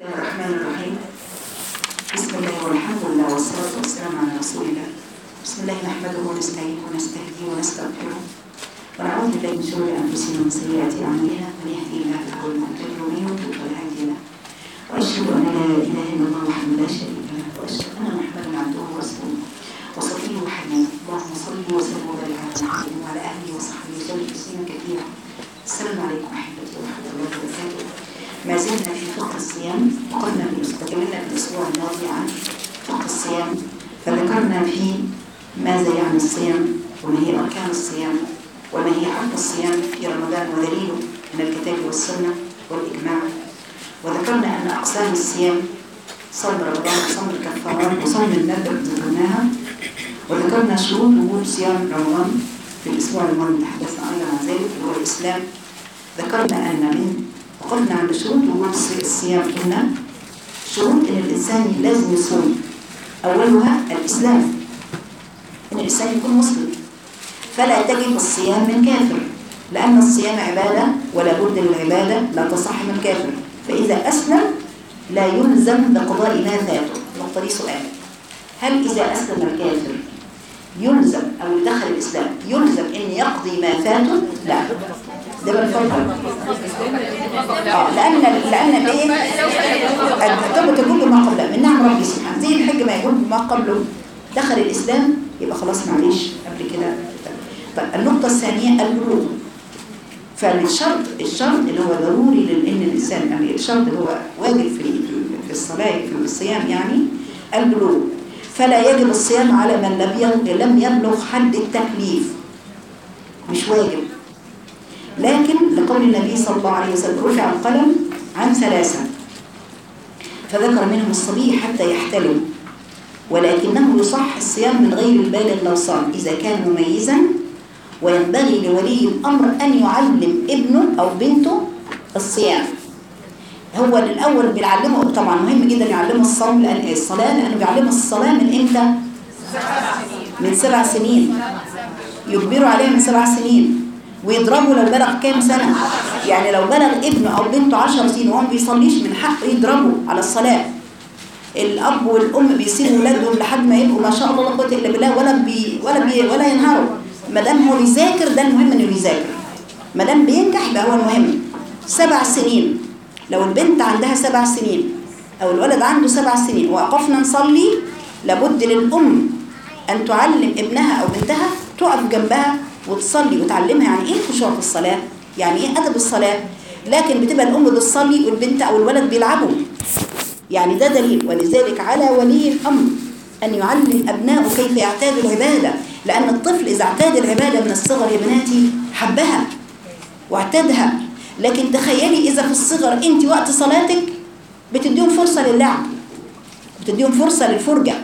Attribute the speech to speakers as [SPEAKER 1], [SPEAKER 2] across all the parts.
[SPEAKER 1] الرحمن الرحيم بسم الله والحمد لله والصلاة والسلام على رسول الله بسم الله نحمده ونستعينه ونستهديه ونستغفره ونعوذ بالله من شرور أنفسنا ومن سيئات أعمالنا من يهدي الله فهو المهتد ومن يضلل فلا هادي له وأشهد أن لا إله إلا الله وحده لا شريك له وأشهد أن محمدا عبده ورسوله وصفيه وحبيبه اللهم صل وسلم وبارك على محمد وعلى آله وصحبه وسلم تسليما كثيرا السلام عليكم أحبتي ورحمة الله وبركاته ما زلنا في فقه الصيام وقلنا في تكلمنا في الأسبوع الماضي عن فقه الصيام فذكرنا في ماذا يعني الصيام وما هي أركان الصيام وما هي حق الصيام في رمضان ودليله من الكتاب والسنة والإجماع وذكرنا أن أقسام الصيام صوم رمضان وصوم الكفارات وصوم النذر ذكرناها وذكرنا شروط وجود صيام رمضان في الأسبوع الماضي تحدثنا أيضا عن ذلك اللي هو الإسلام ذكرنا أن من وقلنا عند شروط وجود الصيام قلنا شروط ان الانسان لازم يصوم اولها الاسلام ان الانسان يكون مسلم فلا تجب الصيام من كافر لان الصيام عباده ولا بد للعباده لا تصح من كافر فاذا اسلم لا يلزم بقضاء ما فاته النقطه دي سؤال هل اذا اسلم الكافر يلزم او دخل الاسلام يلزم ان يقضي ما فاته لا ده بالفضل اه لان لان ايه التوبه تجوب بما قبله من نعم ربي سبحانه زي الحج ما يجوب بما قبله دخل الاسلام يبقى خلاص معلش قبل كده طيب النقطه الثانيه البلوغ فالشرط الشرط اللي هو ضروري لان الانسان يعني الشرط اللي هو واجب في في الصلاه في الصيام يعني البلوغ فلا يجب الصيام على من لم لم يبلغ حد التكليف مش واجب لكن لقول النبي صلى الله عليه وسلم رفع القلم عن ثلاثة فذكر منهم الصبي حتى يحتلم ولكنه يصح الصيام من غير البالغ لو صام إذا كان مميزا وينبغي لولي الأمر أن يعلم ابنه أو بنته الصيام هو الأول بيعلمه طبعا مهم جدا يعلمه الصوم لأن الصلاة لأنه بيعلمه الصلاة من إمتى؟ من سبع سنين يجبره عليها من سبع سنين ويضربه لو بلغ كام سنة يعني لو بلغ ابنه أو بنته عشر سنين وهو ما بيصليش من حقه يضربه على الصلاة الأب والأم بيسيبوا ولادهم لحد ما يبقوا ما شاء الله لا قوة إلا بالله ولا بي ولا بي ولا ينهاروا ما دام هو بيذاكر ده المهم إنه بيذاكر ما دام بينجح يبقى هو المهم سبع سنين لو البنت عندها سبع سنين أو الولد عنده سبع سنين وقفنا نصلي لابد للأم أن تعلم ابنها أو بنتها تقف جنبها وتصلي وتعلمها يعني ايه الخشوع في الصلاة يعني ايه أدب الصلاة لكن بتبقى الأم بتصلي والبنت أو الولد بيلعبوا يعني ده دليل ولذلك على ولي الأمر أن يعلم أبنائه كيف يعتاد العبادة لأن الطفل إذا اعتاد العبادة من الصغر يا بناتي حبها واعتادها لكن تخيلي إذا في الصغر أنت وقت صلاتك بتديهم فرصة للعب بتديهم فرصة للفرجة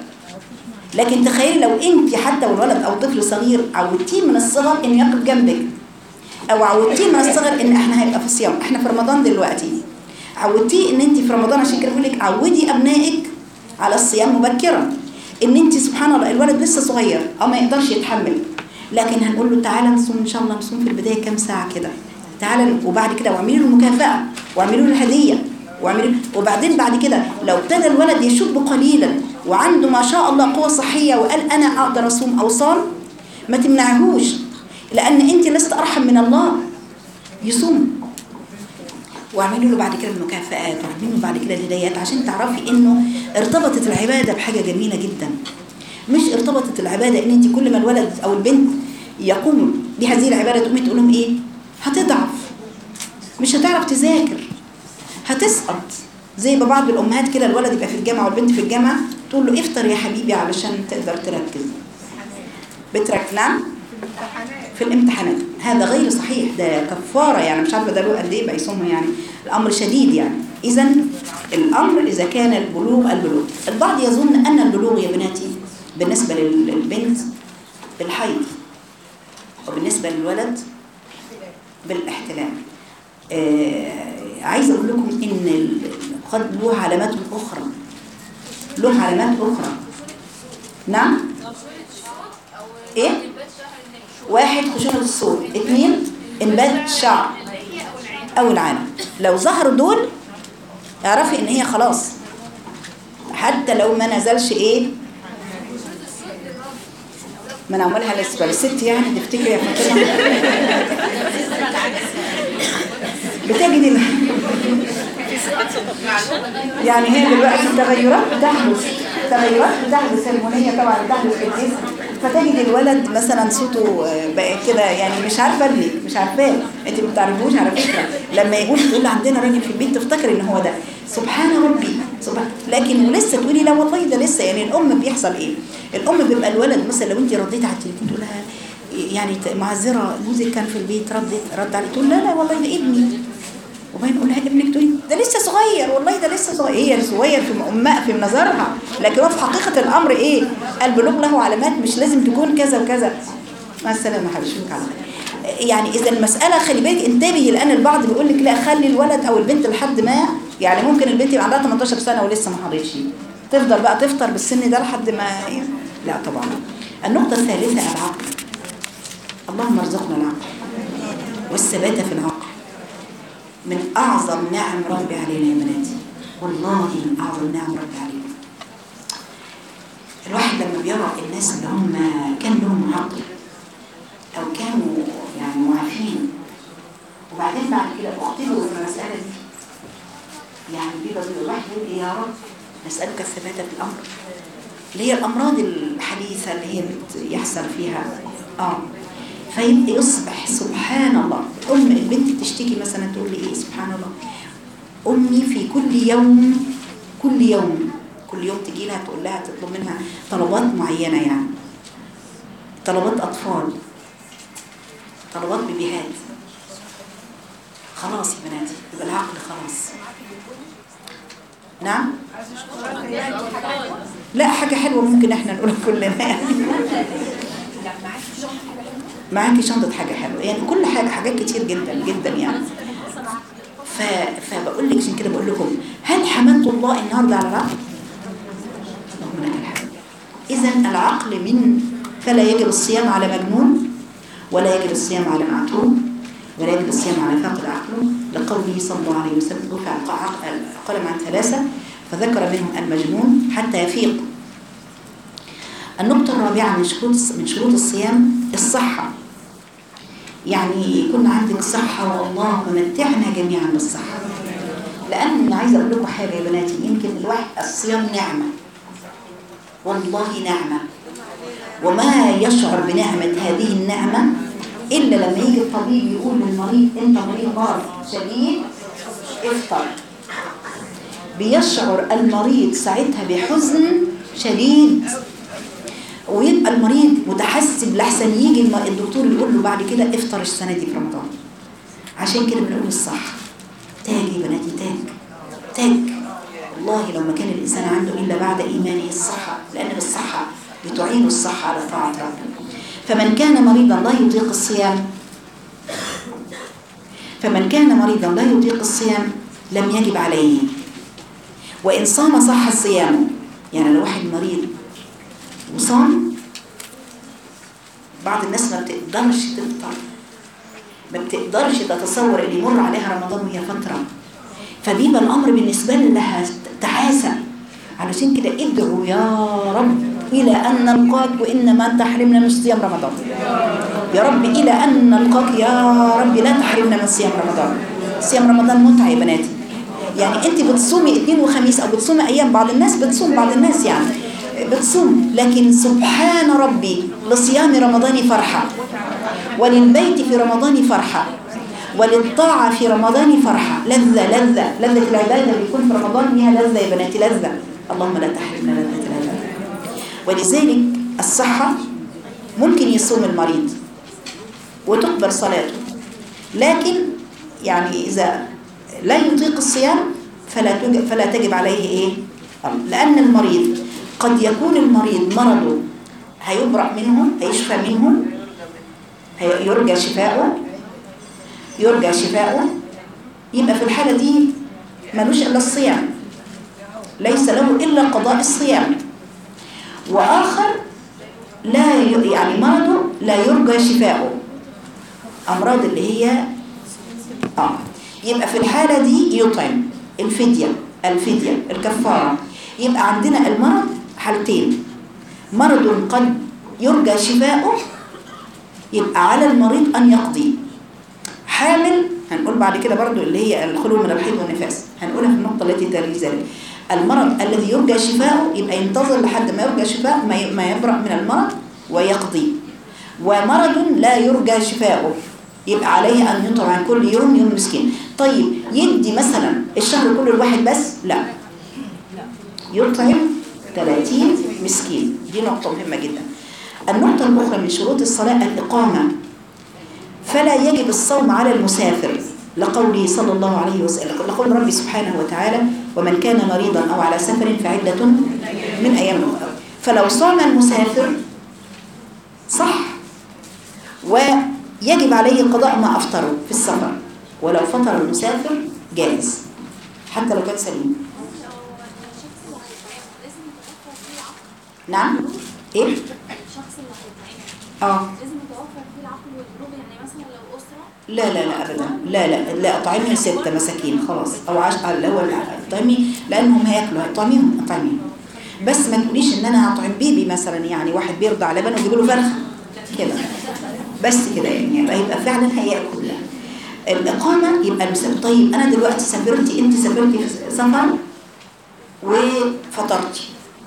[SPEAKER 1] لكن تخيلي لو انت حتى والولد او طفل صغير عودتيه من الصغر انه يقف جنبك او عودتيه من الصغر ان احنا هيبقى في الصيام احنا في رمضان دلوقتي عودتيه ان انت في رمضان عشان كده بقول لك عودي ابنائك على الصيام مبكرا ان انت سبحان الله الولد لسه صغير اه ما يقدرش يتحمل لكن هنقول له تعالى نصوم ان شاء الله نصوم في البدايه كام ساعه كده تعالى وبعد كده واعملي له مكافاه واعملي له هديه واعملي وبعدين بعد كده لو ابتدى الولد يشب قليلا وعنده ما شاء الله قوة صحية وقال أنا أقدر أصوم أو صام ما تمنعهوش لأن أنت لست أرحم من الله يصوم واعملوا له بعد كده المكافآت واعملوا له بعد كده الهدايات عشان تعرفي إنه ارتبطت العبادة بحاجة جميلة جدا مش ارتبطت العبادة إن أنت كل ما الولد أو البنت يقوم بهذه العبادة تقومي تقول لهم إيه هتضعف مش هتعرف تذاكر هتسقط زي ما بعض الامهات كده الولد يبقى في الجامعه والبنت في الجامعه تقول له افطر يا حبيبي علشان تقدر تركز بتركز نعم في الامتحانات هذا غير صحيح ده كفاره يعني مش عارفه ده له قد ايه بقى يصومها يعني الامر شديد يعني اذا الامر اذا كان البلوغ البلوغ البعض يظن ان البلوغ يا بناتي بالنسبه للبنت بالحيض وبالنسبه للولد بالاحتلام آه عايزه اقول لكم ان قد له علامات اخرى له علامات اخرى نعم ايه واحد خشونة الصوت اثنين انبات الشعر او العالم لو ظهروا دول
[SPEAKER 2] اعرفي ان هي خلاص حتى لو ما نزلش ايه ما انا عمالها لسه الست يعني تفتكري يا فاطمه بتجد ال- يعني هي دلوقتي تغيرات بتحدث تغيرات بتحدث هرمونيه طبعا بتحدث في الجسم فتجد الولد مثلا صوته آه، بقى كده يعني مش عارفه ابنك مش عارفاه انت ما بتعرفوش على فكره لما يقول تقول عندنا راجل في البيت تفتكر ان هو ده سبحان ربي سبحان لكن ولسه تقولي لا والله ده لسه يعني الام بيحصل ايه الام بيبقى الولد مثلا لو انت رديت على التليفون تقول لها يعني ت- معذره جوزك كان في البيت ردت رد عليه تقول لا لا والله ده ابني وبعدين اقول لها ابنك تقول ده لسه صغير والله ده لسه صغير هي صغير في امها في نظرها لكن هو في حقيقه الامر ايه البلوغ له علامات مش لازم تكون كذا وكذا مع السلامه يا حبيبي شوفك على خير يعني اذا المساله خلي بالك انتبهي لان البعض بيقول لك لا خلي الولد او البنت لحد ما يعني ممكن البنت يبقى عندها 18 سنه ولسه ما حضرتش تفضل بقى تفطر بالسن ده لحد ما لا طبعا النقطه الثالثه العقل اللهم ارزقنا العقل والثبات في العقل من أعظم نعم ربي علينا يا بناتي والله من أعظم نعم ربي علينا الواحد لما بيرى الناس اللي هم كان لهم عقل أو كانوا يعني معافين وبعدين بعد كده اختبروا في المسألة دي يعني بيبقى بيبقى الواحد يقول إيه يا رب نسألك الثبات في الأمر اللي هي الأمراض الحديثة اللي هي بيحصل فيها آه فيبقى يصبح سبحان الله أم البنت بتشتكي مثلا تقول لي إيه سبحان الله أمي في كل يوم كل يوم كل يوم تجي لها تقول لها تطلب منها طلبات معينة يعني طلبات أطفال طلبات بيبيهات خلاص يا بناتي يبقى العقل خلاص نعم لا حاجة حلوة ممكن احنا نقولها كلنا يعني معاكي شنطة حاجة حلوة يعني كل حاجة حاجات كتير جدا جدا يعني ف... فبقول لك عشان كده بقول لكم هل حمدت الله النهارده على العقل؟ اللهم لك الحمد إذا العقل من فلا يجب الصيام على مجنون ولا يجب الصيام على معتوم ولا يجب الصيام على فاقد عقله لقوله صلى الله عليه وسلم رفع الق- القلم عن ثلاثة فذكر منهم المجنون حتى يفيق النقطة الرابعة من شروط من شروط الصيام الصحة يعني يكون عندك صحة والله ممتعنا جميعا بالصحة لأن عايزة أقول لكم حاجة يا بناتي يمكن الواحد الصيام نعمة والله نعمة وما يشعر بنعمة هذه النعمة إلا لما يجي الطبيب يقول للمريض أنت مريض مرض شديد افطر بيشعر المريض ساعتها بحزن شديد ويبقى المريض متحسب لحسن يجي الم- الدكتور يقول له بعد كده افطر السنة دي في رمضان عشان كده بنقول الصح تاج يا بناتي تاج تاج والله لو ما كان الإنسان عنده إلا بعد إيمانه الصحة لأن بالصحة بتعين الصحة على طاعة ربه فمن كان مريضا لا يطيق الصيام فمن كان مريضا لا يطيق الصيام لم يجب عليه وإن صام صح صيامه يعني لو واحد مريض وصام بعض الناس ما بتقدرش تفطر ما بتقدرش تتصور ان يمر عليها رمضان وهي فتره فبيبقى الامر بالنسبه لها تعاسه علشان كده ادعوا يا رب الى ان نلقاك وانما تحرمنا من صيام رمضان يا رب الى ان نلقاك يا رب لا تحرمنا من صيام رمضان صيام رمضان متعه يا بناتي يعني انت بتصومي اثنين وخميس او بتصومي ايام بعض الناس بتصوم بعض الناس يعني بتصوم لكن سبحان ربي لصيام رمضان فرحة وللبيت في رمضان فرحة وللطاعة في رمضان فرحة لذة لذة لذة العبادة بيكون في رمضان ليها لذة يا بناتي لذة اللهم لا تحرمنا لذة العبادة ولذلك الصحة ممكن يصوم المريض وتقبل صلاته لكن يعني إذا لا يطيق الصيام فلا تجب, فلا تجب عليه إيه؟ لأن المريض قد يكون المريض مرضه هيبرأ منه هيشفى منه هي- يرجى شفاؤه يرجى شفاؤه يبقى في الحالة دي ملوش إلا الصيام ليس له إلا قضاء الصيام وآخر لا ي- يعني مرضه لا يرجى شفاؤه أمراض اللي هي آه يبقى في الحالة دي يطعم الفدية الفدية الكفارة يبقى عندنا المرض حالتين مرض قد يرجى شفاؤه يبقى على المريض أن يقضي حامل هنقول بعد كده برضو اللي هي الخلو من الحيض والنفاس هنقولها في النقطة التي تلي ذلك المرض الذي يرجى شفاؤه يبقى ينتظر لحد ما يرجى شفاء ما ي- ما يبرأ من المرض ويقضي ومرض لا يرجى شفاؤه يبقى عليه أن يطعم عن كل يوم يوم مسكين طيب يدي مثلا الشهر كله الواحد بس لا يطعم 30 مسكين دي نقطة مهمة جدا النقطة الأخرى من شروط الصلاة الإقامة فلا يجب الصوم على المسافر لقوله صلى الله عليه وسلم لقول ربي سبحانه وتعالى ومن كان مريضا أو على سفر فعدة من أيام أخرى فلو صام المسافر صح ويجب عليه قضاء ما أفطره في السفر ولو فطر المسافر جائز حتى لو كان سليم نعم ايه
[SPEAKER 3] الشخص اللي هيتعين
[SPEAKER 2] اه
[SPEAKER 3] لازم يتوفر فيه العقل والبلوغ يعني مثلا لو أسرة
[SPEAKER 2] لا لا لا ابدا لا لا لا اطعمي ستة مساكين خلاص او عش اللي هو اطعمي لانهم هياكلوا اطعميهم اطعميهم بس ما تقوليش ان انا هطعم بيبي مثلا يعني واحد بيرضع لبن ويجيب له فرخه كده بس كده يعني يبقى, يبقى فعلا هياكل الاقامه يبقى المسافر طيب انا دلوقتي سافرتي انت سافرتي في سفر وفطرتي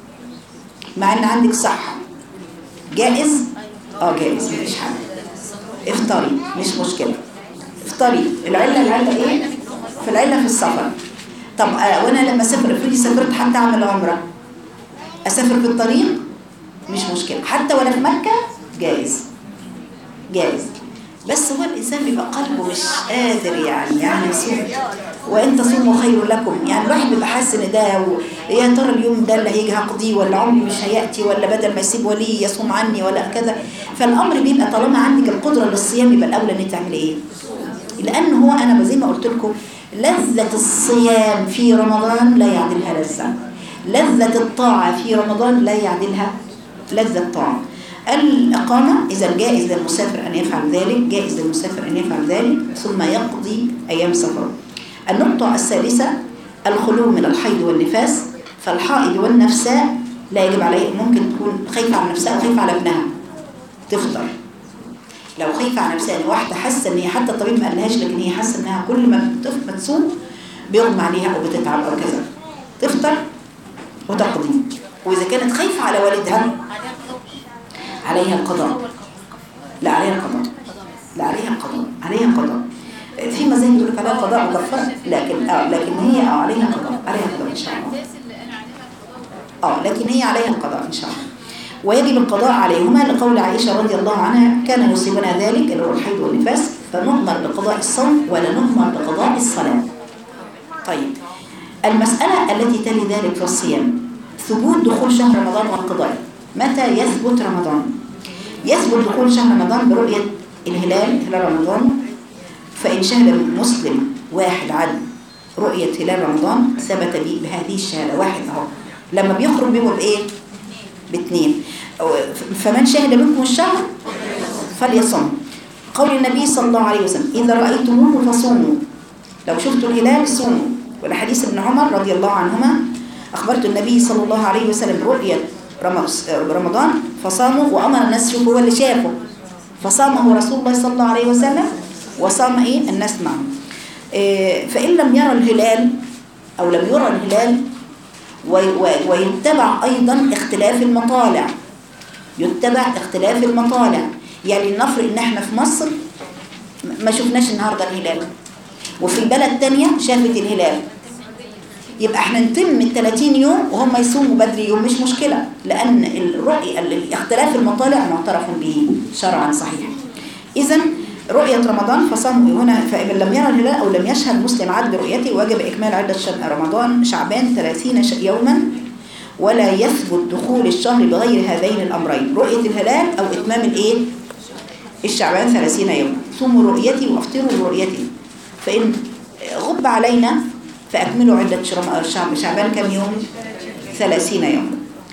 [SPEAKER 2] مع ان عندك صحه جائز اه جائز مفيش حاجه افطري مش مشكلة افطري العلة العلة ايه؟ في العلة في السفر طب آه وانا لما اسافر افرضي سافرت حتى اعمل عمرة اسافر في الطريق مش مشكلة حتى وانا في مكة جائز جائز بس هو الانسان بيبقى قلبه مش قادر يعني يعني يصوم وان تصوموا خير لكم يعني الواحد بيبقى حاسس ان ده و- يا ترى اليوم ده اللي هيجي هقضيه ولا عمري مش هياتي ولا بدل ما يسيب ولي يصوم عني ولا كذا فالامر بيبقى طالما عندك القدره للصيام يبقى الاولى ان انت تعملي ايه؟ لان هو انا زي ما قلت لكم لذة الصيام في رمضان لا يعدلها لذة لذة الطاعة في رمضان لا يعدلها لذة الطاعة الإقامة إذا جائز للمسافر أن يفعل ذلك جائز للمسافر أن يفعل ذلك ثم يقضي أيام سفره النقطة الثالثة الخلو من الحيض والنفاس فالحائض والنفساء لا يجب عليه ممكن تكون خايفة على نفسها وخايفة على ابنها تفطر لو خايفة على نفسها ان واحدة حاسة ان هي حتى الطبيب ما قالهاش لكن هي حاسة انها كل ما بتف- ما تصوم بيغمى عليها او بتتعب او كذا تفطر وتقضي واذا كانت خايفة على والدها عليها القضاء لا عليها القضاء لا عليها القضاء عليها القضاء في مزايا يقول لك عليها قضاء وكفاره لكن اه لكن هي اه عليها قضاء عليها قضاء ان شاء الله اه لكن هي عليها القضاء ان شاء الله ويجب القضاء عليهما لقول عائشة رضي الله عنها كان يصيبنا ذلك اللي هو الحيض والنفاس فنؤمر بقضاء الصوم ولا نؤمر بقضاء الصلاة طيب المسألة التي تلي ذلك في الصيام ثبوت دخول شهر رمضان وانقضائه متى يثبت رمضان يثبت دخول شهر رمضان برؤية الهلال هلال رمضان فإن شهد مسلم واحد عن رؤية هلال رمضان ثبت به بهذه الشهادة واحد أهو لما بيخرج بيبقى بإيه؟ باثنين فمن شهد منكم الشهر فليصم قول النبي صلى الله عليه وسلم إذا رأيتموه فصوموا لو شفتوا الهلال صوموا والحديث ابن عمر رضي الله عنهما أخبرت النبي صلى الله عليه وسلم برؤية رمض- رمضان فصاموا وأمر الناس شوفوا هو اللي شافه فصامه رسول الله صلى الله عليه وسلم وصام إيه الناس معه إيه، فإن لم يرى الهلال أو لم يرى الهلال وي- وي- ويتبع أيضا اختلاف المطالع يتبع اختلاف المطالع يعني نفرض ان احنا في مصر ما شفناش النهارده الهلال وفي بلد تانية شافت الهلال يبقى احنا نتم ال 30 يوم وهم يصوموا بدري يوم مش مشكلة لأن الرؤية الاختلاف المطالع معترف به شرعا صحيح إذا رؤية رمضان فصاموا هنا فإن لم يرى الهلال أو لم يشهد مسلم عد برؤيته وجب إكمال عدة شم- رمضان شعبان 30 ش- يوما ولا يثبت دخول الشهر بغير هذين الأمرين رؤية الهلال أو إتمام الإيه؟ الشعبان 30 يوم ثم رؤيتي وافطروا برؤيتي فإن غب علينا فأكملوا عدة شرم- شعب شعبان كم يوم 30 يوم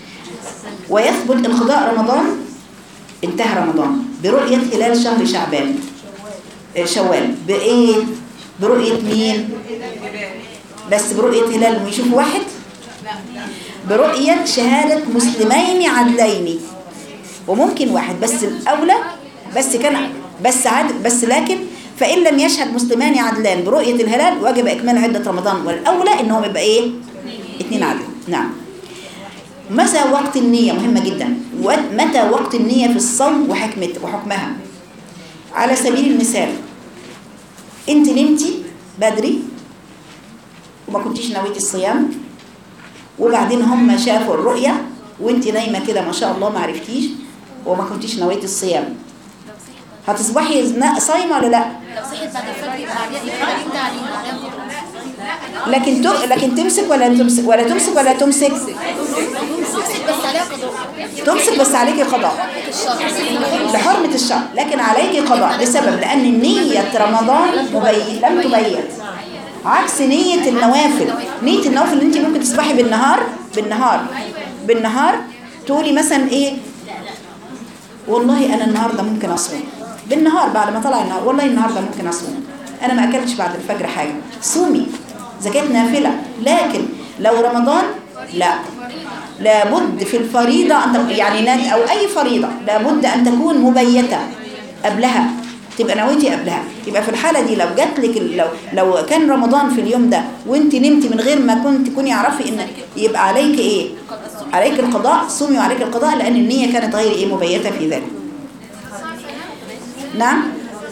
[SPEAKER 2] ويثبت انقضاء رمضان انتهى رمضان برؤية هلال شهر شعبان آه، شوال بإيه؟ برؤية مين؟ بس برؤية هلال ويشوف واحد برؤية شهادة مسلمين عدلين وممكن واحد بس الأولى بس كان بس عدل بس لكن فإن لم يشهد مسلمان عدلان برؤية الهلال وجب إكمال عدة رمضان والأولى إن هو يبقى إيه؟ اتنين عدل نعم متى وقت النية مهمة جدا ومتى وقت النية في الصوم وحكمة وحكمها على سبيل المثال انت نمتي بدري وما كنتيش نويتي الصيام وبعدين هم شافوا الرؤية وانت نايمة كده ما شاء الله ما عرفتيش وما كنتيش نويتي الصيام هتصبحي نا- صايمة ولا لا
[SPEAKER 3] لو صحيت بعد الفجر يبقى عليها يبقى يوم تعليم عليها قضاء
[SPEAKER 2] لكن ت... لكن تمسك ولا تمسك ولا تمسك ولا تمسك
[SPEAKER 3] تمسك بس عليها قضاء
[SPEAKER 2] تمسك بس عليكي قضاء
[SPEAKER 3] الشهر
[SPEAKER 2] لحرمة الشهر لكن عليك قضاء لسبب لأن نية رمضان مبين لم تبين عكس نية النوافل نية النوافل اللي انت ممكن تصبحي بالنهار بالنهار بالنهار تقولي مثلا ايه والله انا النهارده ممكن اصوم بالنهار بعد ما طلع النهار والله النهارده ممكن اصوم انا ما اكلتش بعد الفجر حاجه صومي زكاه نافله لكن لو رمضان لا لابد في الفريضه ان تكون- يعني نات او اي فريضه لابد ان تكون مبيته قبلها تبقى نويتي قبلها يبقى في الحاله دي لو جات لك ال- لو لو كان رمضان في اليوم ده وانت نمتي من غير ما كنت تكوني عارفه ان يبقى عليك ايه عليك القضاء صومي وعليك القضاء لان النيه كانت غير ايه مبيته في ذلك نعم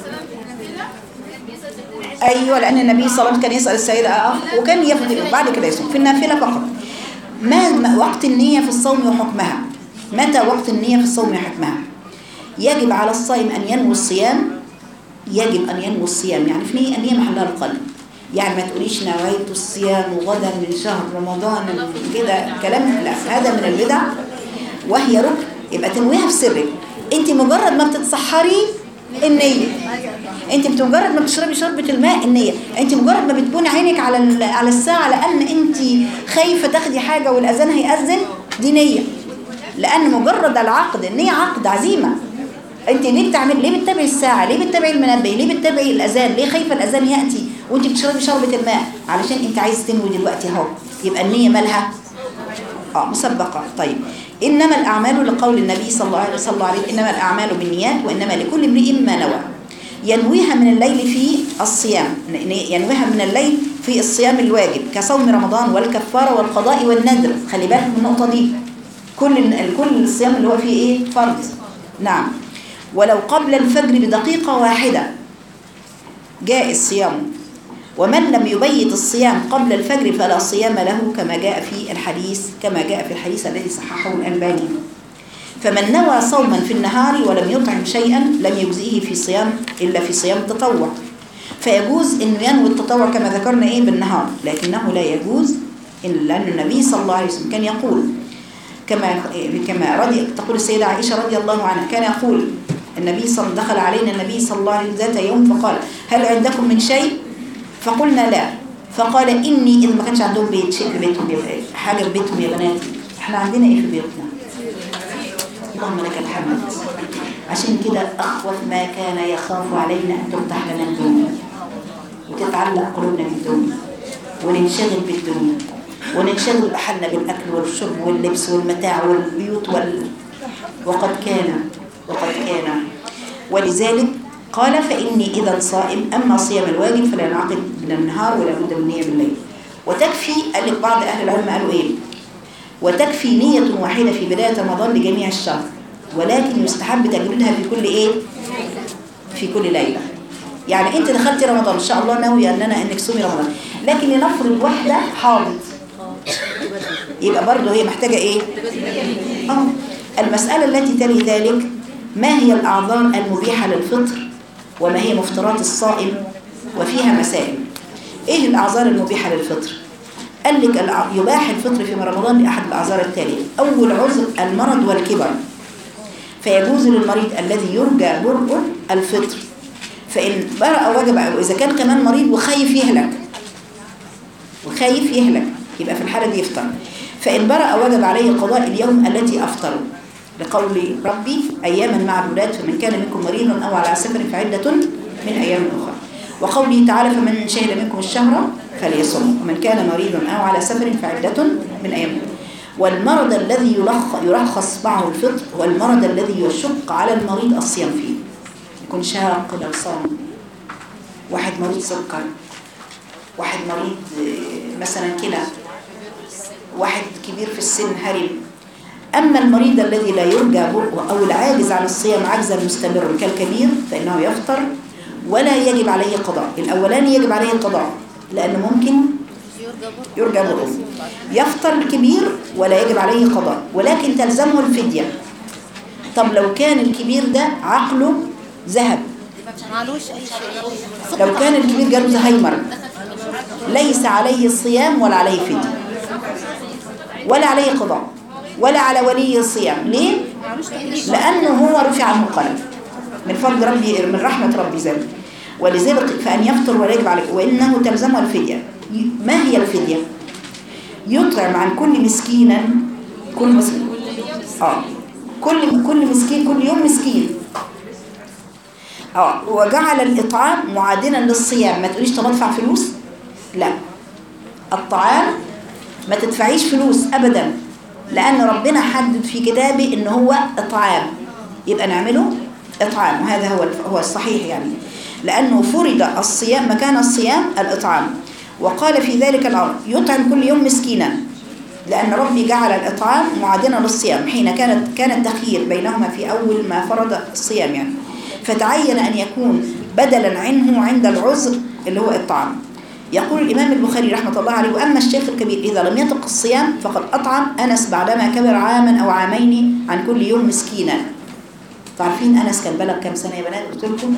[SPEAKER 2] ايوه لان النبي صلى الله عليه وسلم كان يسال السيده اه وكان يفضل بعد كده يصوم في النافله فقط ما ما- وقت النيه في الصوم وحكمها متى وقت النيه في الصوم وحكمها يجب على الصائم ان ينوي الصيام يجب ان ينوي الصيام يعني في نيه النيه محلها القلب يعني ما تقوليش نويت الصيام غدا من شهر رمضان كده كلام لا هذا من البدع وهي ركن يبقى تنويها في سرك انت مجرد ما بتتسحري النية انت مجرد ما بتشربي شربة الماء النية انت مجرد ما بتكوني عينك على ال- على الساعة لان انت خايفة تاخدي حاجة والاذان هيأذن دي نية لان مجرد العقد النية عقد عزيمة انت ليه بتعمل ليه بتتابعي الساعة ليه بتتابعي المنبه ليه بتتابعي الاذان ليه خايفة الاذان يأتي وانت بتشربي شربة الماء علشان انت عايز تنوي دلوقتي اهو يبقى النية مالها اه مسبقة طيب إنما الأعمال لقول النبي صلى الله عليه صلى الله عليه إنما الأعمال بالنيات وإنما لكل امرئ ما نوى ينويها من الليل في الصيام ن- ينويها من الليل في الصيام الواجب كصوم رمضان والكفارة والقضاء والندر خلي بالك من النقطة دي كل ال- كل الصيام اللي هو فيه إيه فرض نعم ولو قبل الفجر بدقيقة واحدة جائز صيامه ومن لم يبيت الصيام قبل الفجر فلا صيام له كما جاء في الحديث كما جاء في الحديث الذي صححه الألباني فمن نوى صوما في النهار ولم يطعم شيئا لم يجزئه في صيام إلا في صيام التطوع فيجوز أنه ينوي التطوع كما ذكرنا إيه بالنهار لكنه لا يجوز إن لأن النبي صلى الله عليه وسلم كان يقول كما كما رضي تقول السيدة عائشة رضي الله عنها كان يقول النبي صلى دخل علينا النبي صلى الله عليه وسلم ذات يوم فقال هل عندكم من شيء فقلنا لا فقال إني إذا ما كانش عندهم بيت شيء في بيتهم يبقى إيه؟ حاجة في بيتهم يا بناتي احنا عندنا إيه في بيوتنا اللهم لك الحمد عشان كده أخوف ما كان يخاف علينا أن تفتح لنا الدنيا وتتعلق قلوبنا بالدنيا وننشغل بالدنيا وننشغل بحالنا بالأكل والشرب واللبس والمتاع والبيوت وال... وقد كان وقد كان ولذلك قال فإني إذا صائم أما صيام الواجب فلا ينعقد من النهار ولا بد من نية بالليل وتكفي قال لك بعض أهل العلم قالوا إيه وتكفي نية واحدة في بداية رمضان لجميع الشهر ولكن يستحب تجديدها في كل إيه في كل ليلة يعني أنت دخلتي رمضان إن شاء الله ناوية أن أنا أنك صومي رمضان لكن لنفرض واحدة حاضت يبقى برضه هي محتاجة إيه آه المسألة التي تلي ذلك ما هي الأعذار المبيحة للفطر وما هي مفطرات الصائم وفيها مسائل إيه الأعذار المبيحة للفطر قال لك الع- يباح الفطر في رمضان لأحد الأعذار التالية أول عذر المرض والكبر فيجوز للمريض الذي يرجى برء الفطر فإن برأ وجب أو إذا كان كمان مريض وخايف يهلك وخايف يهلك يبقى في الحالة دي يفطر فإن برأ وجب عليه قضاء اليوم التي أفطروا لقول ربي أياما معدودات فمن كان منكم مريضا أو على سفر فعدة من أيام أخرى وقوله تعالى فمن شهد منكم الشهر فليصم ومن كان مريضا أو على سفر فعدة من أيام والمرض الذي يلخ- يرخص معه الفطر هو المرض الذي يشق على المريض الصيام فيه يكون شاق لو صام واحد مريض سكر واحد مريض آه، مثلا كلى واحد كبير في السن هرم أما المريض الذي لا يرجى برؤه أو العاجز عن الصيام عجزا مستمرا كالكبير فإنه يفطر ولا يجب عليه قضاء الأولاني يجب عليه القضاء لأنه ممكن يرجى برؤه يفطر الكبير ولا يجب عليه قضاء ولكن تلزمه الفدية طب لو كان الكبير ده عقله ذهب
[SPEAKER 3] معلوش اي شيء
[SPEAKER 2] لو كان الكبير جاله زهايمر ليس عليه الصيام ولا عليه فدية ولا عليه قضاء ولا على ولي الصيام ليه؟ لأنه هو رفع عنه القلم من فضل ربي من رحمة ربي ذلك ولذلك فأن يفطر ولا يجب عليه وإنه تلزمه الفدية ي- ما هي الفدية؟ يطعم عن كل مسكينا كل مسكين اه كل كل مسكين كل يوم مسكين اه وجعل الإطعام معادلا للصيام ما تقوليش طب ادفع فلوس لا الطعام ما تدفعيش فلوس أبدا لأن ربنا حدد في كتابه إن هو إطعام يبقى نعمله إطعام وهذا هو هو الصحيح يعني لأنه فرض الصيام مكان الصيام الإطعام وقال في ذلك الأمر يطعم كل يوم مسكينا لأن ربي جعل الإطعام معادنا للصيام حين كانت كان التخيير بينهما في أول ما فرض الصيام يعني فتعين أن يكون بدلا عنه عند العذر اللي هو الطعام يقول الإمام البخاري رحمة الله عليه وأما الشيخ الكبير إذا لم يطق الصيام فقد أطعم أنس بعدما كبر عاما أو عامين عن كل يوم مسكينا تعرفين أنس كان بلغ كم سنة يا بنات قلت لكم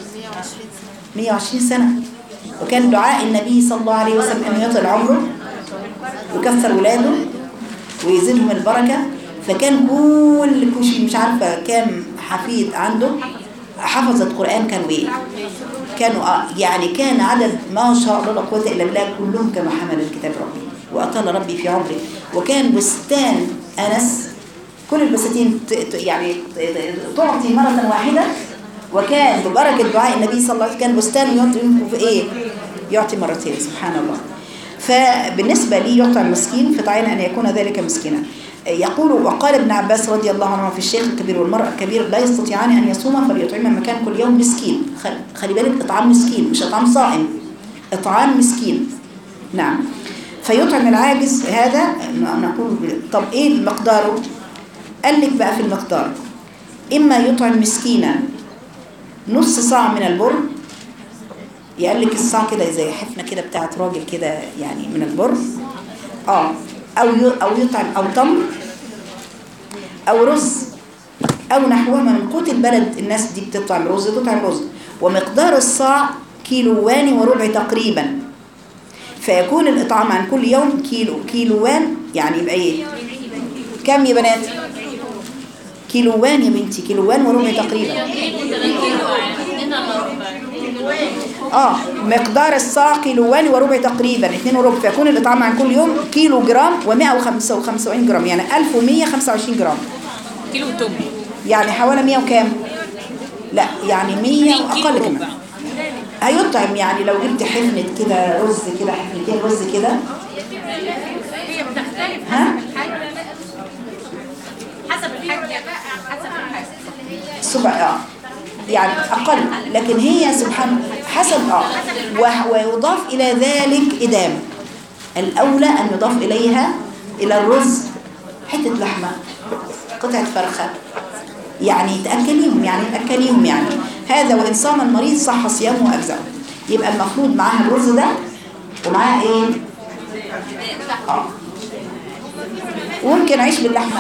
[SPEAKER 2] 120 سنة وكان دعاء النبي صلى الله عليه وسلم أن يطل عمره ويكثر ولاده ويزيدهم البركة فكان كل كوش مش عارفة كام حفيد عنده حفظت قرآن كانوا ايه كانوا آه يعني كان عدد ما شاء الله لا قوة إلا بالله كلهم كانوا حملوا الكتاب ربي وأطال ربي في عمره وكان بستان أنس كل البساتين ت- ت- يعني ت- ت- تعطي مرة واحدة وكان ببركة دعاء النبي صلى الله عليه وسلم كان بستان يعطي في ايه يعطي مرتين سبحان الله فبالنسبة لي يعطى المسكين فتعين أن يكون ذلك مسكينا يقول وقال ابن عباس رضي الله عنه في الشيخ الكبير والمرأة الكبير لا يستطيعان أن يصوما فليطعما مكان كل يوم مسكين خل- خلي بالك إطعام مسكين مش إطعام صائم إطعام مسكين نعم فيطعم العاجز هذا ن- نقول ب- طب إيه مقداره قال لك بقى في المقدار إما يطعم مسكينا نص صاع من البر يقال لك الصاع كده زي حفنة كده بتاعت راجل كده يعني من البر اه او ي- او يطعم او تمر او رز او نحوهما من قوت البلد الناس دي بتطعم رز تطعم رز ومقدار الصاع كيلوان وربع تقريبا فيكون الاطعام عن كل يوم كيلو كيلوان يعني يبقى ايه كم يا بنات كيلوان يا بنتي كيلوان وربع تقريبا اه مقدار الصاع كيلوان وربع تقريبا 2 وربع فيكون الاطعام عن كل يوم كيلو جرام و175 جرام يعني 1125 جرام
[SPEAKER 4] كيلو توم
[SPEAKER 2] يعني حوالي 100 وكام لا يعني 100 واقل كمان هيطعم يعني لو جبت حفنة كده رز كده حفنتين رز كده
[SPEAKER 3] هي بتختلف
[SPEAKER 2] ها
[SPEAKER 3] حسب الحاجة حسب الحاجة
[SPEAKER 2] سبع اه يعني اقل لكن هي سبحان حسب اه و- ويضاف الى ذلك ادام الاولى ان يضاف اليها الى الرز حته لحمه قطعه فرخه يعني تاكليهم يعني تاكليهم يعني هذا وان صام المريض صح صيامه واجزاه يبقى المفروض معاها الرز ده ومعاها ايه اه وممكن عيش باللحمه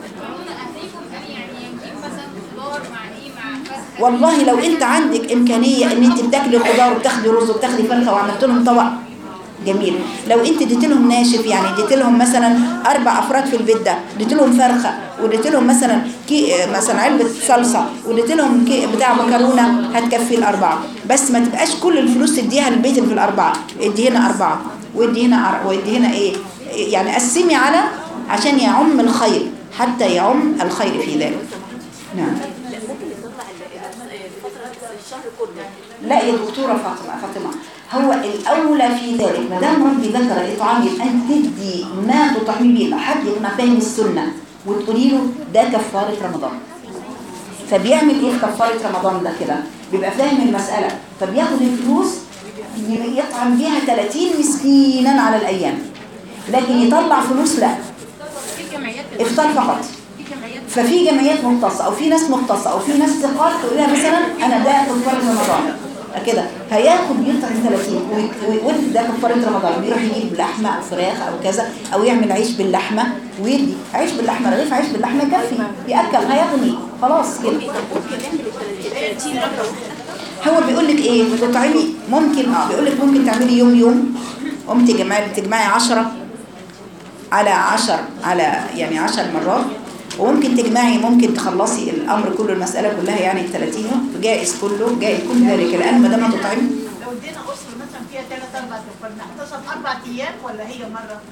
[SPEAKER 2] والله لو انت عندك امكانيه ان انت بتاكلي خضار وبتاخدي رز وبتاخدي فرخه وعملت لهم طبق جميل لو انت اديت لهم ناشف يعني اديت لهم مثلا اربع افراد في البيت ده اديت لهم فرخه واديت لهم مثلا كي مثلا علبه صلصه واديت لهم كي بتاع مكرونه هتكفي الاربعه بس ما تبقاش كل الفلوس تديها للبيت اللي في الاربعه ادي هنا اربعه وادي هنا أر- وادي هنا ايه يعني قسمي على عشان يعم الخير حتى يعم الخير في ذلك نعم لا يا دكتورة فاطمة فاطمة هو الأولى في ذلك ما دام ربي ذكر الإطعام يبقى أن تدي ما تطعمي به لحد يكون فاهم السنة وتقولي له ده كفارة رمضان فبيعمل ايه في كفارة رمضان ده كده بيبقى فاهم المسألة فبياخد الفلوس ي- يطعم بيها 30 مسكينا على الأيام لكن يطلع فلوس لا
[SPEAKER 3] في جمعيات
[SPEAKER 2] افطار فقط
[SPEAKER 3] في جمعيات
[SPEAKER 2] ففي جمعيات مختصة أو في ناس مختصة أو في ناس ثقات تقول لها مثلا أنا ده كفارة رمضان كده هياخد يطعم 30 وي- ويقول ده كفارة رمضان بيروح يجيب لحمة أو فراخ أو كذا أو يعمل عيش باللحمة ويدي عيش باللحمة رغيف عيش باللحمة يكفي يأكل هيغني خلاص كده هو بيقول لك ايه تطعمي ممكن اه بيقول لك ممكن تعملي يوم يوم قوم تجمعي تجمعي 10 على 10 على يعني 10 مرات وممكن تجمعي ممكن تخلصي الامر كله المساله كلها يعني ال 30 يوم جائز كله جائز كل ذلك لان ما دام تطعمي
[SPEAKER 4] لو ادينا اسره مثلا فيها ثلاث اربع تفار نحتصر اربع ايام ولا هي مره؟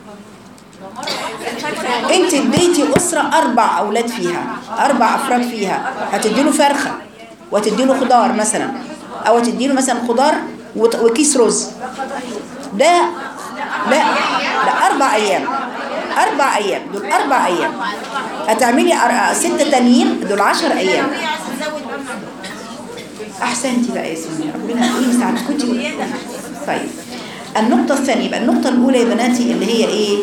[SPEAKER 2] انت اديتي اسره اربع اولاد فيها اربع افراد فيها هتدي له فرخه وتدي له خضار مثلا او تدي له مثلا خضار وت- وكيس رز ده لا لا اربع ايام اربع ايام دول اربع ايام هتعملي أر- ستة تانيين دول عشر ايام احسنتي بقى يا سونيا ربنا يسعدك كنت طيب النقطة الثانية بقى النقطة الأولى يا بناتي اللي هي إيه؟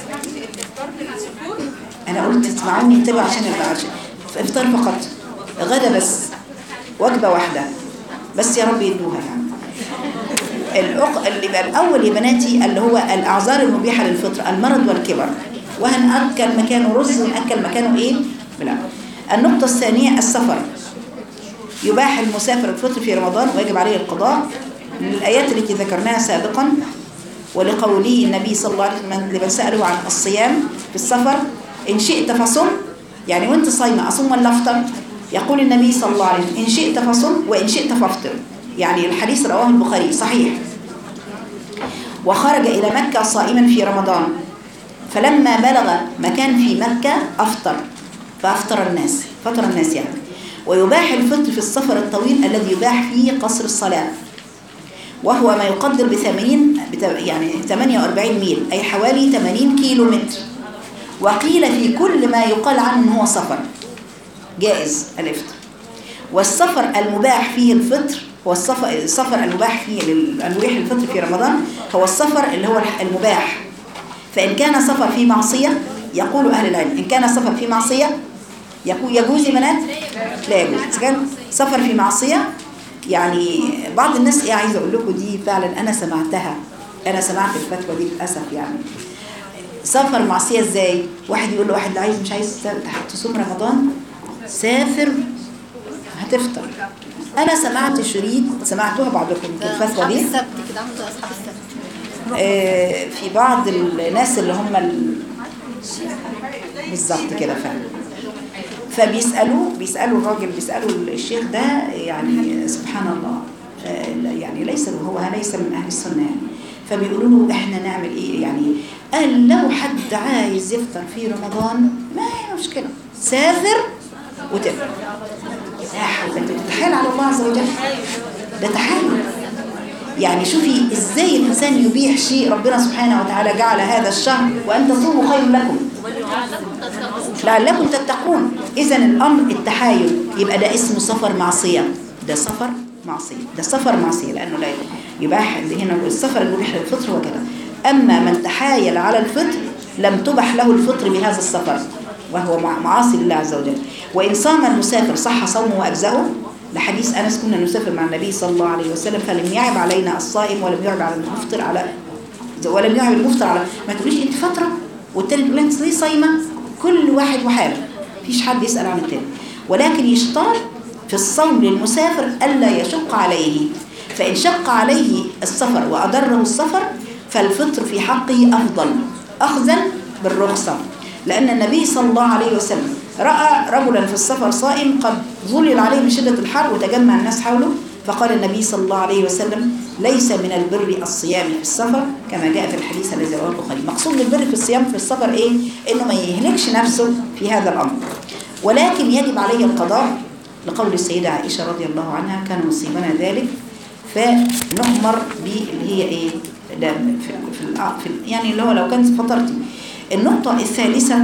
[SPEAKER 2] أنا قلت تسمعوني انتبهوا عشان يبقى عشان إفطار فقط غدا بس وجبة واحدة بس يا رب يدوها يعني الأق... اللي يبقى الأول يا بناتي اللي هو الأعذار المبيحة للفطر المرض والكبر وهنأكل مكانه رز ونأكل مكانه إيه؟ لا النقطة الثانية السفر يباح المسافر الفطر في رمضان ويجب عليه القضاء للآيات التي ذكرناها سابقا ولقوله النبي صلى الله عليه وسلم لمن سأله عن الصيام في السفر إن شئت فصم يعني وانت صايمة أصوم ولا أفطر يقول النبي صلى الله عليه وسلم إن شئت فصم وإن شئت فافطر يعني الحديث رواه البخاري صحيح وخرج إلى مكة صائما في رمضان فلما بلغ مكان في مكة أفطر فأفطر الناس فطر الناس يعني ويباح الفطر في السفر الطويل الذي يباح فيه قصر الصلاة وهو ما يقدر بثمانين بت- يعني 48 ميل أي حوالي 80 كيلو متر وقيل في كل ما يقال عنه إن هو سفر جائز الافطار والسفر المباح فيه الفطر هو السفر السفر المباح فيه لل- المباح الفطر في رمضان هو السفر اللي هو الح- المباح فإن كان سفر في معصية يقول أهل العلم إن كان سفر في معصية يقول يجوز يا بنات لا يجوز إذا كان سفر في معصية يعني بعض الناس ايه عايزه اقول لكم دي فعلا انا سمعتها انا سمعت الفتوى دي للاسف يعني سفر معصيه ازاي واحد يقول لواحد عايز مش عايز تصوم رمضان سافر هتفطر انا سمعت شريط سمعتوها بعضكم في الفتوى
[SPEAKER 3] اصحاب
[SPEAKER 2] دي
[SPEAKER 3] السبت كده عامل زي اصحاب السبت
[SPEAKER 2] آه، في بعض الناس اللي هم ال... بالظبط كده فعلا فبيسألوا بيسألوا الراجل بيسألوا الشيخ ده يعني سبحان الله آه، لا، يعني ليس هو ليس من أهل السنة يعني فبيقولوا له احنا نعمل ايه يعني قال لو حد عايز يفطر في رمضان ما هي مشكلة سافر وتفطر لا حول انت تتحايل على الله عز وجل ده تحايل يعني شوفي ازاي الانسان يبيح شيء ربنا سبحانه وتعالى جعل هذا الشهر وان تصوموا خير لكم لعلكم تتقون اذا الامر التحايل يبقى ده اسمه سفر معصيه ده سفر معصيه ده سفر معصيه لانه لا يباح اللي هنا السفر اللي يبيح للفطر وكده اما من تحايل على الفطر لم تبح له الفطر بهذا السفر وهو مع- معاصي لله عز وجل وان صام المسافر صح صومه واجزاه لحديث انس كنا نسافر مع النبي صلى الله عليه وسلم فلم يعب علينا الصائم ولم يعب على المفطر على ولم يعب المفطر على ما تقوليش انت فتره والتاني تقول انت ليه صايمه كل واحد وحاله مفيش حد يسال عن التاني ولكن يشترط في الصوم للمسافر الا يشق عليه فان شق عليه السفر واضره السفر فالفطر في حقه افضل اخذا بالرخصه لان النبي صلى الله عليه وسلم راى رجلا في السفر صائم قد ظلل عليه من شده الحر وتجمع الناس حوله فقال النبي صلى الله عليه وسلم ليس من البر الصيام في السفر كما جاء في الحديث الذي رواه البخاري مقصود البر في الصيام في السفر ايه انه ما يهلكش نفسه في هذا الامر ولكن يجب عليه القضاء لقول السيدة عائشة رضي الله عنها كان يصيبنا ذلك فنؤمر باللي هي ايه ده في, في, الع- في ال- يعني اللي هو لو كانت فطرتي النقطة الثالثة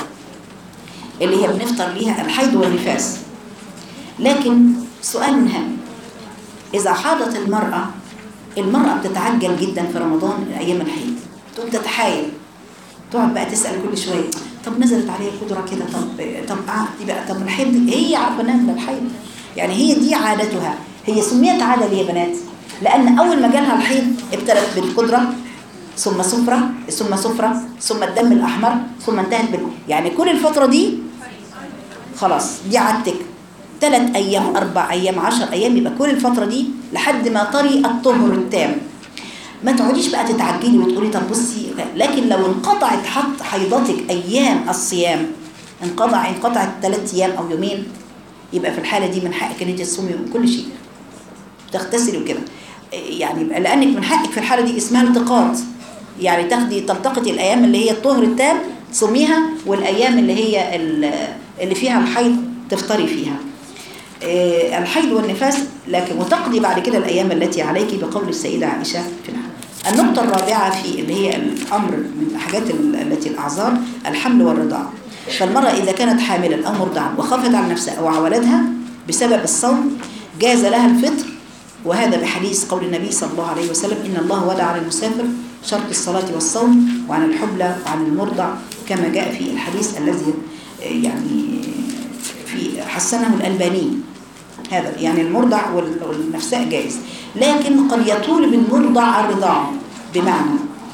[SPEAKER 2] اللي هي بنفطر ليها الحيض والنفاس لكن سؤال مهم إذا حاضت المرأة المرأة بتتعجل جدا في رمضان أيام الحيض تقوم تتحايل تقعد بقى تسأل كل شوية طب نزلت عليها قدرة كده طب طب قعدتي بقى طب الحيض دي- هي عارفة انها من الحيض يعني هي دي عادتها هي سميت عادة ليه يا بنات لأن أول ما جالها الحيض ابتدت بالقدرة ثم صفرة ثم صفرة ثم الدم الأحمر ثم انتهت بال يعني كل الفترة دي خلاص دي عادتك ثلاث أيام أربع أيام عشر أيام يبقى كل الفترة دي لحد ما طري الطهر التام ما تقعديش بقى تتعجلي وتقولي طب بصي لكن لو انقطعت حط حيضتك أيام الصيام انقطع انقطعت ثلاث أيام أو يومين يبقى في الحالة دي من حقك إن أنت تصومي من كل شيء تغتسلي وكده يعني يبقى لأنك من حقك في الحالة دي اسمها التقاط يعني تاخدي تلتقطي الأيام اللي هي الطهر التام تصوميها والأيام اللي هي ال- اللي فيها الحيض تفطري فيها آه، الحيض والنفاس لكن وتقضي بعد كده الأيام التي عليك بقول السيدة عائشة في الحج النقطة الرابعة في اللي هي الأمر من الحاجات ال- التي الأعذار الحمل والرضاعة فالمرأة إذا كانت حاملا أو مرضعا وخافت على نفسها أو على ولدها بسبب الصوم جاز لها الفطر وهذا بحديث قول النبي صلى الله عليه وسلم إن الله ودع على المسافر شرط الصلاة والصوم وعن الحبلى وعن المرضع كما جاء في الحديث الذي آه، يعني في حسنه الألباني هذا يعني المرضع وال- والنفساء جائز لكن قد يطول بالمرضع الرضاعة بمعنى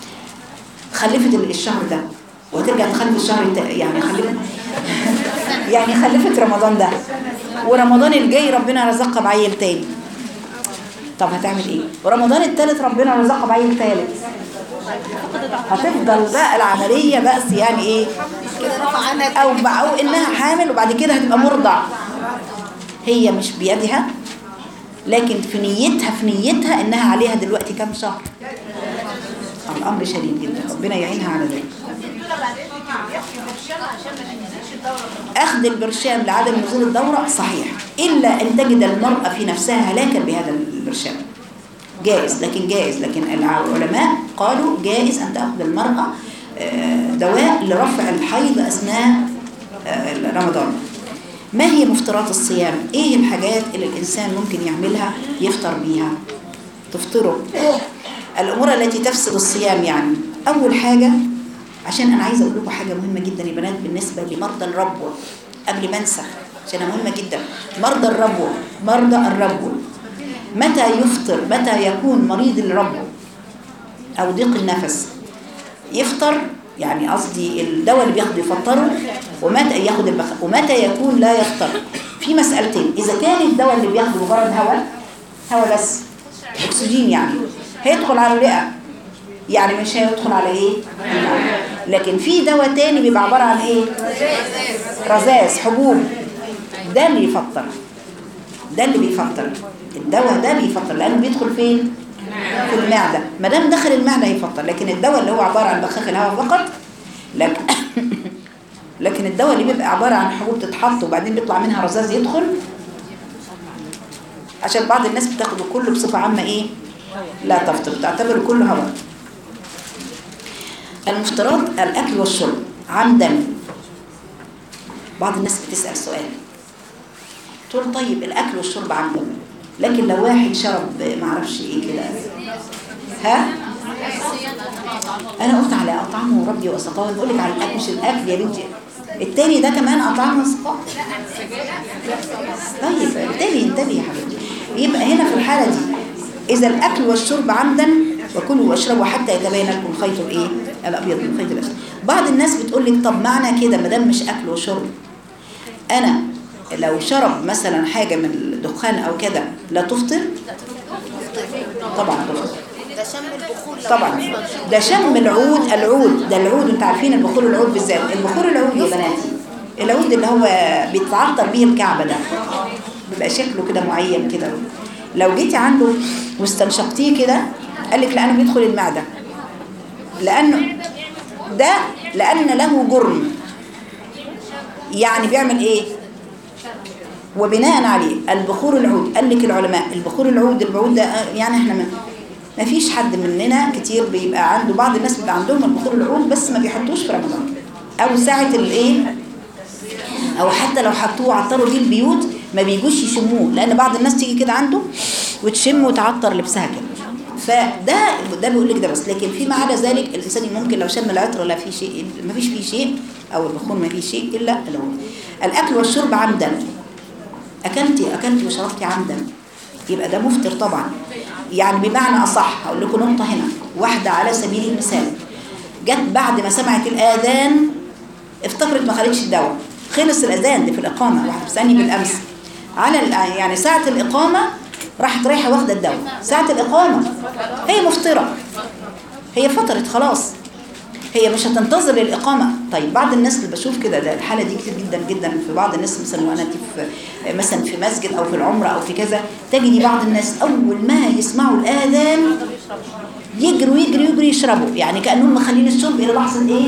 [SPEAKER 2] خلفت ال- الشهر ده وترجع تخلف الشهر التا... يعني خلفت يعني خلفت رمضان ده ورمضان الجاي ربنا رزقها بعيل تاني طب هتعمل ايه ورمضان التالت ربنا رزقها بعيل تالت هتفضل بقى العملية بس يعني ايه او او انها حامل وبعد كده هتبقى مرضع هي مش بيدها لكن في نيتها في نيتها انها عليها دلوقتي كام شهر الامر شديد جدا ربنا يعينها على ذلك
[SPEAKER 4] الدكتورة بعدين بيحكي برشام عشان ما تنزلش الدورة
[SPEAKER 2] اخذ البرشام لعدم نزول الدورة صحيح الا ان تجد المرأة في نفسها هلاكا بهذا البرشام جائز لكن جائز لكن العلماء قالوا جائز ان تاخذ المرأة آه، دواء لرفع الحيض اثناء آه، رمضان ما هي مفطرات الصيام ايه الحاجات اللي الانسان ممكن يعملها يفطر بيها تفطره الامور التي تفسد الصيام يعني اول حاجه عشان انا عايزه اقول لكم حاجه مهمه جدا يا بنات بالنسبه لمرضى الربوه قبل ما انسى عشان مهمه جدا مرضى الربوه مرضى الربوه متى يفطر متى يكون مريض الربوه او ضيق النفس يفطر يعني قصدي الدواء اللي بياخده يفطره ومتى ياخد البخ ومتى يكون لا يفطر في مسألتين إذا كان الدواء اللي بياخده مجرد هواء هواء بس أكسجين يعني هيدخل على الرئة يعني مش هيدخل على إيه؟ المعدة. لكن في دواء تاني بيبقى عبارة عن إيه؟ رذاذ حبوب ده اللي يفطر ده اللي بيفطر الدواء ده بيفطر لأنه بيدخل فين؟ في المعدة ما دام دخل المعدة هيفطر لكن الدواء اللي هو عبارة عن بخاخ الهواء فقط لكن لكن الدواء اللي بيبقى عبارة عن حبوب تتحط وبعدين بيطلع منها رذاذ يدخل عشان بعض الناس بتاخده كله بصفة عامة ايه لا تفطر تعتبر كله هواء المفترض الأكل والشرب عمدا بعض الناس بتسأل سؤال تقول طيب الأكل والشرب عمدا لكن لو واحد شرب معرفش ايه كده ها انا قلت على اطعمه ربي واسقاه بقول لك على الاكل مش الاكل يا بنتي التاني ده كمان اطعمه واسقاه طيب انتبهي انتبهي يا حبيبتي يبقى هنا في الحاله دي اذا الاكل والشرب عمدا وكلوا واشربوا حتى يتبين لكم الخيط الايه الابيض من الخيط الاسود بعض الناس بتقول لك طب معنى كده ما دام مش اكل وشرب انا لو شرب مثلا حاجه من الدخان او كده لا تفطر طبعا تفطر
[SPEAKER 3] ده شم البخور لو
[SPEAKER 2] طبعا ده شم العود العود ده العود انتوا عارفين البخور العود بالذات البخور العود يا بناتي العود اللي هو بيتعطر بيه الكعبة ده بيبقى شكله كده معين كده لو جيتي عنده واستنشقتيه كده قال لك لانه بيدخل المعدة لانه ده لان له جرم يعني بيعمل ايه وبناء عليه البخور العود قال لك العلماء البخور العود البعود ده آه، يعني احنا ما ما فيش حد مننا كتير بيبقى عنده بعض الناس بيبقى عندهم البخور العود بس ما بيحطوش في رمضان او ساعة الايه او حتى لو حطوه عطروا بيه البيوت ما بيجوش يشموه لان بعض الناس تيجي كده عنده وتشم وتعطر لبسها كده فده ده بيقول لك ده بس لكن فيما عدا ذلك الانسان ممكن لو شم العطر لا في شيء ما فيش فيه شيء او البخور ما فيه شيء الا لو الاكل والشرب عمدا اكلتي اكلتي وشربتي عمدا يبقى ده مفطر طبعا يعني بمعنى اصح هقول لكم نقطه هنا واحده على سبيل المثال جت بعد ما سمعت الاذان افتكرت ما خدتش الدواء خلص الاذان دي في الاقامه واحده بتسالني بالامس على ال- يعني ساعه الاقامه راحت رايحه واخده الدواء ساعه الاقامه هي مفطره هي فطرت خلاص هي مش هتنتظر الإقامة طيب بعض الناس اللي بشوف كده ده الحالة دي كتير جدا جدا في بعض الناس مثلا وأنا في مثلا في مسجد أو في العمرة أو في كذا تجدي بعض الناس أول ما يسمعوا الآذان يجروا يجروا يجروا يشربوا يعني كأنهم مخلين الشرب إلى لحظة إيه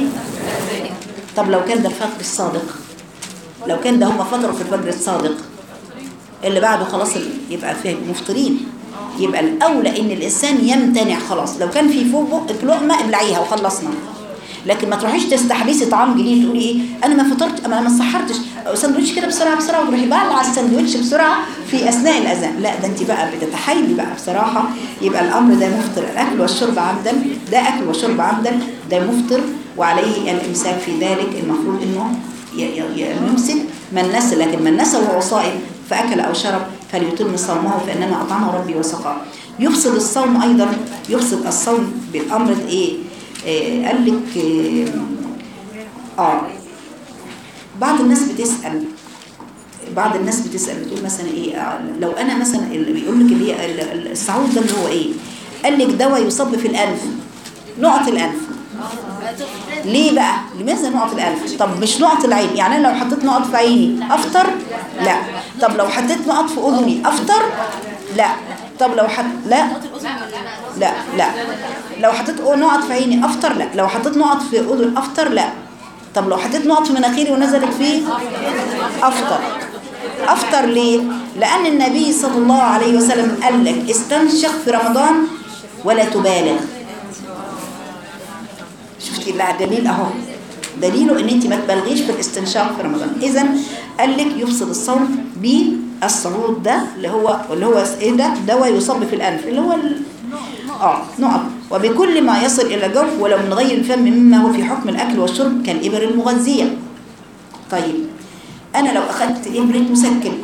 [SPEAKER 2] طب لو كان ده الفجر الصادق لو كان ده هم فطروا في الفجر الصادق اللي بعده خلاص ال- يبقى فيه مفطرين يبقى الأولى إن الإنسان يمتنع خلاص لو كان في فوق بقك لقمة ابلعيها وخلصنا لكن ما تروحيش تستحدثي طعام جديد تقولي ايه انا ما فطرت انا ما سحرتش ساندوتش كده بسرعه بسرعه وتروحي بقى على الساندوتش بسرعه في اثناء الاذان لا ده انت بقى بتتحايلي بقى بصراحه يبقى الامر ده مفطر الاكل والشرب عمدا ده اكل وشرب عمدا ده مفطر وعليه الامساك في ذلك المفروض انه ي- ي- يمسك من نسى لكن من نسى وهو صائم فاكل او شرب فليتم صومه فانما اطعمه ربي وسقاه يفسد الصوم ايضا يفسد الصوم بالامر ايه آه، قال لك آه, اه بعض الناس بتسأل بعض الناس بتسأل بتقول مثلا ايه آه، لو انا مثلا اللي بيقول لك اللي هي ال- ال- الصعود ده اللي هو ايه قال لك دواء يصب في الانف نقط الانف ليه بقى لماذا نقط الانف طب مش نقط العين يعني انا لو حطيت نقط في عيني افطر لا طب لو حطيت نقط في اذني افطر لا طب لو حط لا لا لا لو حطيت نقط في عيني افطر لا لو حطيت نقط في اذن افطر لا طب لو حطيت نقط في مناخيري ونزلت فيه افطر افطر ليه لان النبي صلى الله عليه وسلم قال لك استنشق في رمضان ولا تبالغ شفتي لا دليل اهو دليله ان انت ما تبالغيش في الاستنشاق في رمضان اذا قال لك يفسد الصوم بالصعود ده اللي هو اللي هو ايه ده دواء يصب في الانف اللي هو ال... اه نقط وبكل ما يصل الى الجوف ولو من غير الفم مما هو في حكم الاكل والشرب كالابر المغذيه طيب انا لو اخذت ابره مسكن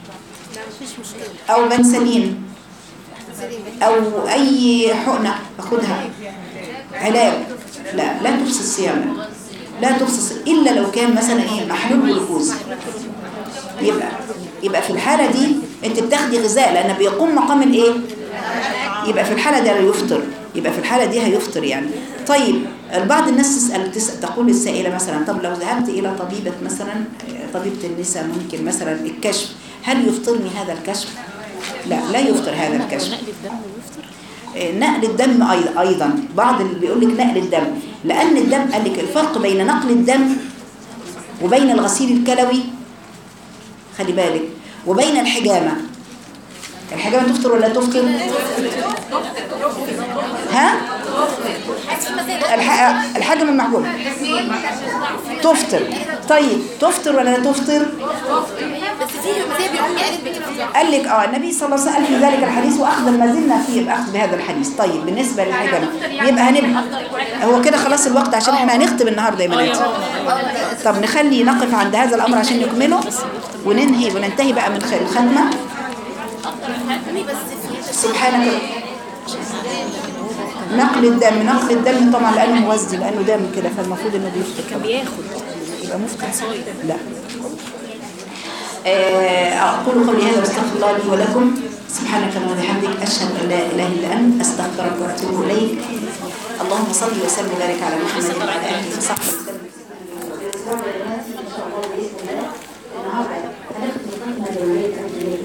[SPEAKER 2] او بنسلين او اي حقنه اخدها علاج لا لا تفسد صيامك لا تفسد الا لو كان مثلا ايه محلول جلوكوز يبقى يبقى في الحاله دي انت بتاخدي غذاء لان بيقوم مقام الايه يبقى في الحاله دي هيفطر يبقى في الحاله دي هيفطر يعني طيب بعض الناس تسال تسأل تقول السائله مثلا طب لو ذهبت الى طبيبه مثلا آه، طبيبه النساء ممكن مثلا الكشف هل يفطرني هذا الكشف لا لا يفطر هذا الكشف آه، نقل الدم أيضا أيضا بعض اللي بيقول لك نقل الدم لأن الدم قال لك الفرق بين نقل الدم وبين الغسيل الكلوي خلي بالك وبين الحجامة الحجامة تفطر ولا تفطر ها الح... الحجم المحجوم تفطر طيب تفطر ولا لا تفطر
[SPEAKER 3] بس في المذاهب بيقول قالت بتفطر
[SPEAKER 2] قال لك اه النبي صلى الله عليه وسلم في ذلك الحديث واخذ ما زلنا فيه باخذ بهذا الحديث طيب بالنسبه للحجم يبقى هنبقى هو كده خلاص الوقت عشان احنا هنختم النهارده يا بنات طب نخلي نقف عند هذا الامر عشان نكمله وننهي وننتهي بقى من خ- الختمه سبحانك نقل الدم نقل الدم طبعا لانه موزي لانه دم كده فالمفروض انه بيفطر كان بياخد يبقى مفطر لا آه، أقول قولي هذا واستغفر الله لي ولكم سبحانك اللهم وبحمدك أشهد أن لا إله إلا أنت أستغفرك وأتوب إليك اللهم صل وسلم وبارك على محمد وعلى آله وصحبه وسلم